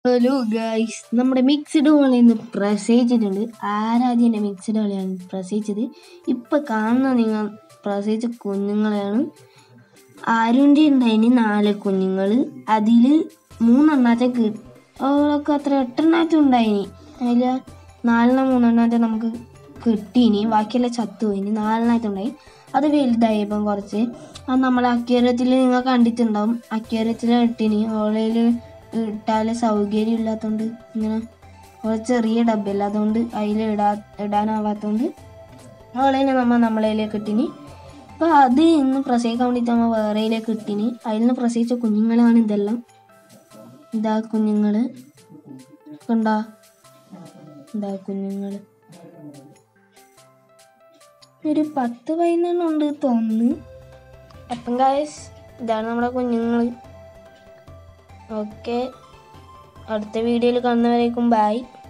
hello guys നമ്മുടെ mixed ഹോളിൽ നിന്ന് പ്രസവിച്ചിട്ടുണ്ട് ആരാധ്യൻ്റെ മിക്സ്ഡ് ഹോളിയാണ് പ്രസവിച്ചത് ഇപ്പം കാണുന്ന നിങ്ങൾ പ്രസവിച്ച കുഞ്ഞുങ്ങളെയാണ് ആരുൻ്റെ ഉണ്ടായിന് നാല് കുഞ്ഞുങ്ങൾ അതിൽ മൂന്നെണ്ണാച്ച കി അവളൊക്കെ അത്ര എട്ടെണ്ണാച്ച ഉണ്ടായിനി അതിൽ നാലെണ്ണം മൂന്നെണ്ണാച്ച നമുക്ക് കിട്ടീനി ബാക്കിയെല്ലാം ചത്തുപോയിനി നാലെണ്ണാച്ച ഉണ്ടായി അത് വലുതായി ഇപ്പം കുറച്ച് അത് നമ്മൾ അക്വേറിയത്തിൽ നിങ്ങൾ കണ്ടിട്ടുണ്ടാവും അക്വേറിയത്തിൽ ഇട്ടിനി ഓളയിൽ ഇട്ടാൽ സൗകര്യം ഇല്ലാത്തതുകൊണ്ട് ഇങ്ങനെ ഓളെ ചെറിയ ഡബ്ബല്ല അതുകൊണ്ട് അതിൽ ഇടാ ഇടാനാവാത്തതുകൊണ്ട് ഓളേനെ നമ്മൾ നമ്മളതിലേക്ക് ഇട്ടിനി അപ്പോൾ അത് ഇന്ന് പ്രസവിക്കാൻ വേണ്ടിയിട്ട് നമ്മൾ വേറെയിലേക്ക് ഇട്ടിനി അതിൽ നിന്ന് പ്രസവിച്ച കുഞ്ഞുങ്ങളാണ് ഇതെല്ലാം ഇതാ കുഞ്ഞുങ്ങൾ കണ്ടാ ഇതാ കുഞ്ഞുങ്ങൾ ഒരു പത്ത് പതിനെണ്ണം ഉണ്ട് തോന്നുന്നു അപ്പം ഗായസ് ഇതാണ് നമ്മുടെ കുഞ്ഞുങ്ങൾ ഓക്കെ അടുത്ത വീഡിയോയിൽ കാണുന്നവരേക്കും ബായ്